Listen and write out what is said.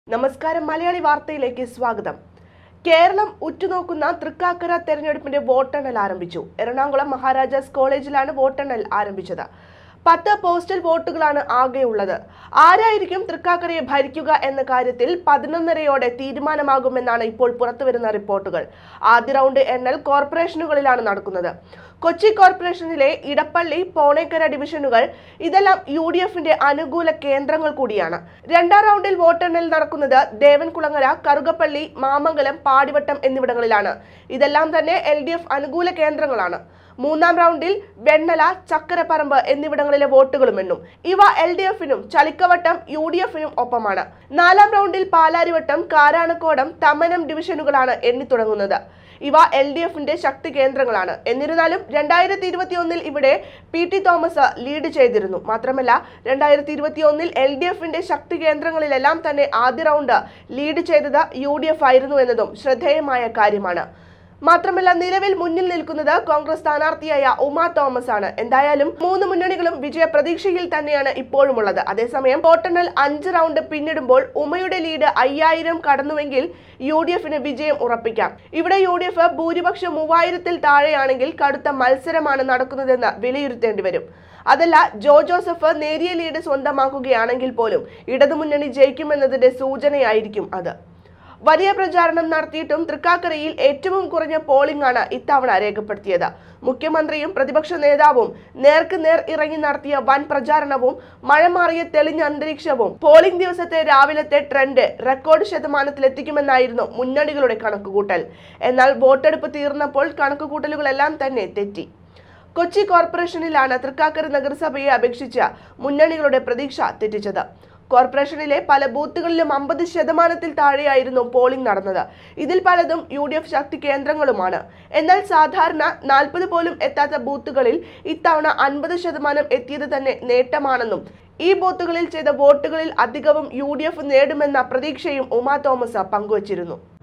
നമസ്കാരം മലയാളി വാർത്തയിലേക്ക് സ്വാഗതം കേരളം ഉറ്റുനോക്കുന്ന തൃക്കാക്കര തെരഞ്ഞെടുപ്പിന്റെ വോട്ടെണ്ണൽ ആരംഭിച്ചു എറണാകുളം മഹാരാജാസ് കോളേജിലാണ് വോട്ടെണ്ണൽ ആരംഭിച്ചത് പത്ത് പോസ്റ്റൽ വോട്ടുകളാണ് ആകെയുള്ളത് ആരായിരിക്കും തൃക്കാക്കരയെ ഭരിക്കുക എന്ന കാര്യത്തിൽ പതിനൊന്നരയോടെ തീരുമാനമാകുമെന്നാണ് ഇപ്പോൾ പുറത്തുവരുന്ന റിപ്പോർട്ടുകൾ ആദ്യ റൗണ്ട് എണ്ണൽ കോർപ്പറേഷനുകളിലാണ് നടക്കുന്നത് കൊച്ചി കോർപ്പറേഷനിലെ ഇടപ്പള്ളി പോണേക്കര ഡിവിഷനുകൾ ഇതെല്ലാം യു ഡി എഫിന്റെ അനുകൂല കേന്ദ്രങ്ങൾ കൂടിയാണ് രണ്ടാം റൗണ്ടിൽ വോട്ടെണ്ണൽ നടക്കുന്നത് ദേവൻകുളങ്ങര കറുകപ്പള്ളി മാമംഗലം പാടിവട്ടം എന്നിവിടങ്ങളിലാണ് ഇതെല്ലാം തന്നെ എൽ ഡി എഫ് അനുകൂല കേന്ദ്രങ്ങളാണ് മൂന്നാം റൗണ്ടിൽ വെണ്ണല ചക്കരപ്പറമ്പ് എന്നിവിടങ്ങളിലെ വോട്ടുകളും എണ്ണും ഇവ എൽ ഡി എഫിനും ചളിക്കവട്ടം യു ഡി എഫിനും ഒപ്പമാണ് നാലാം റൗണ്ടിൽ പാലാരിവട്ടം കാരാണക്കോടം തമ്മനം ഡിവിഷനുകളാണ് എണ്ണിത്തുടങ്ങുന്നത് ഇവ എൽ ഡി എഫിന്റെ ശക്തി കേന്ദ്രങ്ങളാണ് എന്നിരുന്നാലും രണ്ടായിരത്തി ഇരുപത്തി ഒന്നിൽ ഇവിടെ പി ടി തോമസ് ലീഡ് ചെയ്തിരുന്നു മാത്രമല്ല രണ്ടായിരത്തി ഇരുപത്തി ഒന്നിൽ എൽ ഡി എഫിന്റെ ശക്തി കേന്ദ്രങ്ങളിലെല്ലാം തന്നെ ആദ്യ റൗണ്ട് ലീഡ് ചെയ്തത് യു ഡി എഫ് ആയിരുന്നു എന്നതും ശ്രദ്ധേയമായ കാര്യമാണ് മാത്രമല്ല നിലവിൽ മുന്നിൽ നിൽക്കുന്നത് കോൺഗ്രസ് സ്ഥാനാർത്ഥിയായ ഉമ തോമസ് ആണ് എന്തായാലും മൂന്ന് മുന്നണികളും വിജയ പ്രതീക്ഷയിൽ തന്നെയാണ് ഇപ്പോഴും ഉള്ളത് അതേസമയം വോട്ടെണ്ണൽ അഞ്ച് റൗണ്ട് പിന്നിടുമ്പോൾ ഉമയുടെ ലീഡ് അയ്യായിരം കടന്നുവെങ്കിൽ യു ഡി എഫിന് വിജയം ഉറപ്പിക്കാം ഇവിടെ യു ഡി എഫ് ഭൂരിപക്ഷം മൂവായിരത്തിൽ താഴെയാണെങ്കിൽ കടുത്ത മത്സരമാണ് നടക്കുന്നതെന്ന് വിലയിരുത്തേണ്ടി വരും അതല്ല ജോ ജോസഫ് നേരിയ ലീഡ് സ്വന്തമാക്കുകയാണെങ്കിൽ പോലും ഇടതുമുന്നണി ജയിക്കുമെന്നതിന്റെ സൂചനയായിരിക്കും അത് വലിയ പ്രചാരണം നടത്തിയിട്ടും തൃക്കാക്കരയിൽ ഏറ്റവും കുറഞ്ഞ പോളിംഗ് ആണ് ഇത്തവണ രേഖപ്പെടുത്തിയത് മുഖ്യമന്ത്രിയും പ്രതിപക്ഷ നേതാവും നേർക്ക് നേർ ഇറങ്ങി നടത്തിയ വൻ പ്രചാരണവും മഴ മാറിയ തെളിഞ്ഞ അന്തരീക്ഷവും പോളിംഗ് ദിവസത്തെ രാവിലത്തെ ട്രെൻഡ് റെക്കോർഡ് ശതമാനത്തിലെത്തിക്കുമെന്നായിരുന്നു മുന്നണികളുടെ കണക്കുകൂട്ടൽ എന്നാൽ വോട്ടെടുപ്പ് തീർന്നപ്പോൾ കണക്കുകൂട്ടലുകളെല്ലാം തന്നെ തെറ്റി കൊച്ചി കോർപ്പറേഷനിലാണ് തൃക്കാക്കര നഗരസഭയെ അപേക്ഷിച്ച് മുന്നണികളുടെ പ്രതീക്ഷ തെറ്റിച്ചത് കോർപ്പറേഷനിലെ പല ബൂത്തുകളിലും അമ്പത് ശതമാനത്തിൽ താഴെയായിരുന്നു പോളിംഗ് നടന്നത് ഇതിൽ പലതും യു ഡി എഫ് ശക്തി കേന്ദ്രങ്ങളുമാണ് എന്നാൽ സാധാരണ നാൽപ്പത് പോലും എത്താത്ത ബൂത്തുകളിൽ ഇത്തവണ അൻപത് ശതമാനം എത്തിയത് തന്നെ നേട്ടമാണെന്നും ഈ ബൂത്തുകളിൽ ചെയ്ത വോട്ടുകളിൽ അധികവും യു ഡി എഫ് നേടുമെന്ന പ്രതീക്ഷയും ഉമാ തോമസ് പങ്കുവച്ചിരുന്നു